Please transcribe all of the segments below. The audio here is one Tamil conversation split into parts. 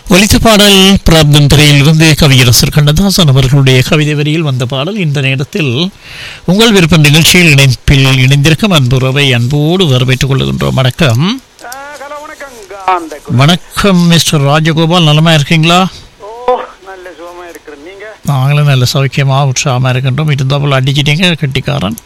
ஒலித்த பாடல் பிராப்தம் திரையிலிருந்து கவியரசர் கண்ணதாசன் அவர்களுடைய கவிதை வரியில் வந்த பாடல் இந்த நேரத்தில் உங்கள் விருப்ப நிகழ்ச்சியில் இணைப்பில் இணைந்திருக்கும் அன்புறவை அன்போடு வரவேற்றுக் கொள்கின்றோம் வணக்கம் ஆ, ஹலோ வணக்கம் காந்த கு- வணக்கம் மிஸ்டர் ராஜகோபால் நலமா இருக்கீங்களா ஓ நல்ல சுகமா இருக்கிறேன் நீங்க நாங்களும் நல்ல சௌக்கியமா உற்சாகமா இருக்கின்றோம் இருந்தாப்புல அடிச்சிட்டீங்க கட்டிக்காரன்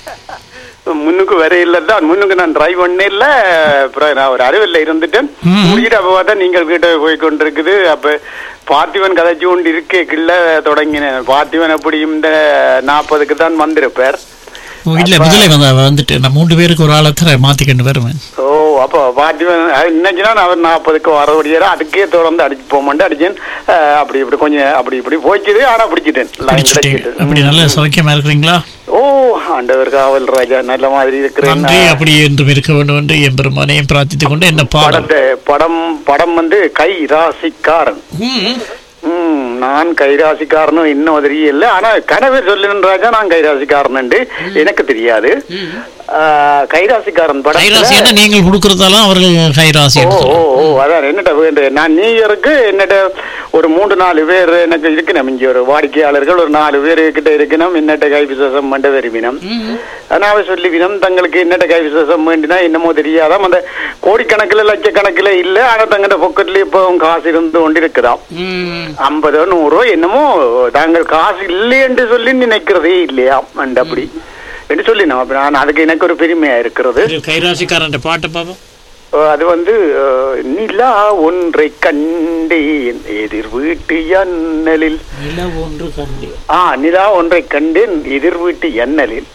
முன்னுக்கு வர இல்லதான் முன்னுக்கு நான் டிரைவ் பண்ணே இல்ல அப்புறம் நான் ஒரு அறிவில்ல இருந்துட்டேன் ம். முடிக்கிட்டு அப்ப பார்த்தா நீங்கள் கிட்ட போய் கொண்டிருக்குது அப்ப பார்த்திவன் கதைச்சு கொண்டு இருக்கே கிள்ள தொடங்கினேன் பார்த்திவன் அப்படி இந்த நாற்பதுக்கு தான் வந்திருப்பார் ஓ, இல்ல விடுதலை வந்த வந்துட்டு நான் மூன்று பேருக்கு ஒரு ஆளை தர மாத்திக்கண்டு வருவேன் ஓ அப்போ பார்த்திவன் அது இன்னைக்குனா அவர் நாற்பதுக்கு வரபடியாரா அதுக்கே தொடர்ந்து அடிச்சு போக மாட்டேன் அடிச்சேன் அஹ், அப்படி இப்படி கொஞ்சம் அப்படி இப்படி போய்க்குது ஆனா பிடிச்சிட்டேன் line பிடிச்சிட்டீங்க கிடைச்சிட்டு. அப்படி நல்ல சௌக்கியமா இருக்கிறீங்களா ஓ ஆண்டவர் காவல் ராஜா நல்ல மாதிரி இருக்கிறேன் நன்றி அப்படி என்றும் இருக்க வேண்டும் என்று என் பெருமானையும் பிரார்த்தித்துக் கொண்டு என்ன பாடல் படத்தை படம் படம் வந்து கை ராசிக்காரன் ம். ம், நான் கைராசிக்காரனும் இன்னும் தெரியல ஆனா கணவர் சொல்லுன்னு ராஜா நான் கைராசிக்காரன் எனக்கு தெரியாது ஆ, கைராசிக்காரன் கைராசி படத்துல என்ன நீங்கள் கொடுக்கறதாலும் அவர்கள் கைராசி ஓ என்று ஓ சொல்லுவாங்க. ஓ அதான் என்னட்ட வேண்டு நான் நீ இருக்கு என்னட்ட ஒரு மூன்று நாலு பேர் எனக்கு இருக்கணும் இங்க ஒரு வாடிக்கையாளர்கள் ஒரு நாலு பேர் கிட்ட இருக்கணும் என்னட்ட கை விசேஷம் பண்ண விரும்பினம் அதனால சொல்லிவினம் தங்களுக்கு என்னட்ட கை விசேஷம் வேண்டினா என்னமோ தெரியாதாம் அந்த கோடிக்கணக்கில் லட்சக்கணக்கில் இல்ல ஆனா தங்கட பொக்கெட்ல இப்போ காசு இருந்து கொண்டு இருக்குதாம் ம். ஐம்பதோ நூறோ என்னமோ தாங்கள் காசு இல்லை என்று சொல்லி நினைக்கிறதே இல்லையா அண்ட் அப்படி என்று சொல்லினோம் அப்ப நான் அதுக்கு எனக்கு ஒரு பெருமையா இருக்கிறது இது கைராசிக்காரன் பாட்டை பாப்போம் அஹ் அது வந்து அஹ், நிலா ஒன்றை கண்டேன் எதிர் வீட்டு எண்ணலில் நில ஒன்று கண்டு ஆ நிலா ஒன்றை கண்டேன் எதிர் வீட்டு எண்ணலில்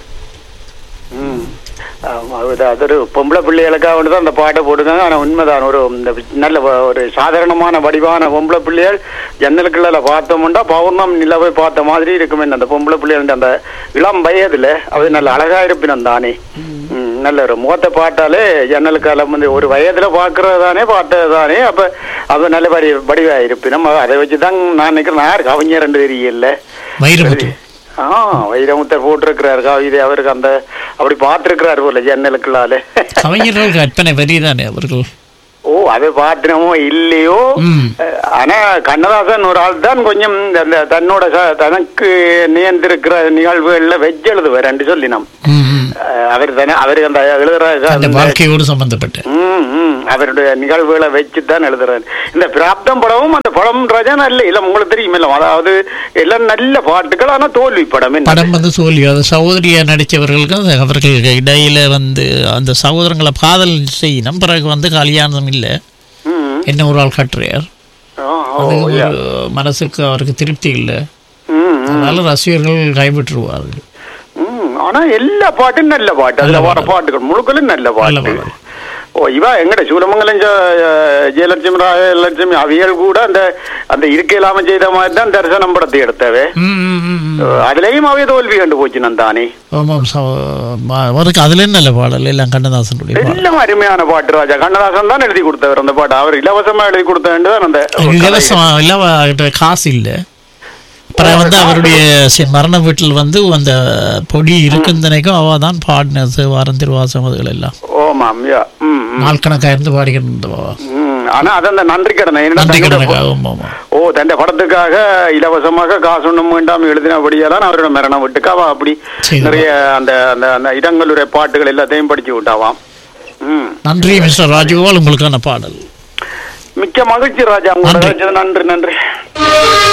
ம். ஆமா, அது அது ஒரு பொம்பளை பிள்ளைகளுக்காக வந்து தான் அந்த பாட்டை போட்டுருக்காங்க ஆனால் உண்மைதான் ஒரு இந்த நல்ல வ- ஒரு சாதாரணமான வடிவான பொம்பளை பிள்ளைகள் ஜன்னலுக்குள்ள பார்த்தோம்னா பௌர்ணம் நிலவை பார்த்த மாதிரி இருக்குமே அந்த பொம்பளை பிள்ளைகள் அந்த இளம் வயதுல அது நல்ல அழகா இருப்பினம் தானே ம், நல்ல ஒரு முகத்தை பார்த்தாலே ஜன்னலுக்கால வந்து ஒரு வயதுல பாக்குறது தானே பார்த்தது தானே அப்ப அது நல்ல வடி வடிவா இருப்பினம் அதை வச்சு தான் நான் நினைக்கிறேன் யார் கவிஞர் ரெண்டு தெரியல வைரமுத்து ஆ வைரமுத்தர் போட்டிருக்கிறாரு கவிதை அவருக்கு அந்த அப்படி பார்த்திருக்கிறாரு போல ஜன்னலுக்குள்ளால கவிஞர்கள் கற்பனை வரி தானே அவர்கள் ஓ அதை பார்த்தினமோ இல்லையோ ம். அஹ், ஆனா கண்ணதாசன் ஒரு ஆள் தான் கொஞ்சம் அந்த தன்னோட ச- தனக்கு நியந்திருக்கிற நிகழ்வுகள்ல வெஜ் எழுதுவார் சொல்லினோம் ம், ம். அஹ், அவர் தானே அவருக்கு அந்த எழுதுற அந்த அந்த- வாழ்க்கையோடு சம்பந்தப்பட்ட ம், ம். அவருடைய நிகழ்வுகளை வச்சு தான் எழுதுறாரு இந்த பிராப்தம் படமும் அந்த படம் ராஜா நல்ல இல்ல உங்களுக்கு தெரியும் இல்ல அதாவது எல்லாம் நல்ல பாட்டுகள் ஆனா தோல்வி படம் என்ன? படம் வந்து தோல்வி அது சகோதரியா நடித்தவர்களுக்கு அது அவர்களுக்கு இடையில வந்து அந்த சகோதரங்களை காதல் செய்யணும் பிறகு வந்து கல்யாணம் இல்லை ம். என்ன ஒரு ஆள் கட்டுறார் ஆ, ஓ, அது யா. ஒரு மனசுக்கு அவருக்கு திருப்தி இல்லை ம், ம். அதனால ரசிகர்கள் கைவிட்டுருவார்கள் ம், ஆனா எல்லா பாட்டும் நல்ல பாட்டு அதுல வர பாட்டுகள் முழுக்கலும் நல்ல நல்ல பாட்டு பாட்டு. ஓ இவா எங்கட சூலமங்கலம் ஜ- ஜெயலட்சுமி ராஜலட்சுமி அவியல் கூட அந்த அந்த இருக்கை இல்லாம செய்த மாதிரி தான் தரிசனம் படத்தை எடுத்தவே ம், ம், ம், ம். அதுலயும் அவைய தோல்வி கண்டு போச்சு நான் தானே ஆமாம் ச- ம- அவருக்கு அதுல நல்ல பாடல் எல்லாம் கண்ணதாசனுடைய பாடல் எல்லாம் அருமையான பாட்டு ராஜா கண்ணதாசன் தான் எழுதி கொடுத்தவர் அந்த பாட்டு அவர் இலவசமா எழுதி கொடுத்த வேண்டியதான் அந்த இலவசம் இல்ல அவர்கிட்ட காசு இல்லை அப்புறம் வந்து அவருடைய சி- மரண வீட்டில் வந்து அந்த பொடி இருக்குந்தனைக்கும் அவ தான் பாடினது வாரம் திருவாசம் அதுகள் எல்லாம் ஓமாம் யா ம் ம், நாள் கணக்காக இருந்து பாடிக்கிட்டு ம் ஆனா அது அந்த நன்றி கடனை என்னடா நன்றி தன்னுடைய கடனுக்காக ஆமா, ஆமா. ஓ தന്റെ படத்துக்காக இலவசமாக காசு ஒண்ணும் வேண்டாம் எழுதினபடியெல்லாம் அவரோட மரண விட்டுக்கு அவ அப்படி சரி. நிறைய அந்த அந்த அந்த இடங்களுடைய பாட்டுகள் எல்லாத்தையும் படிச்சு விட்டாவாம் ம் நன்றி மிஸ்டர் ராஜகோபால் உங்களுக்கான பாடல் மிக்க மகிழ்ச்சி ராஜா உங்களோட நன்றி. வச்சது நன்றி நன்றி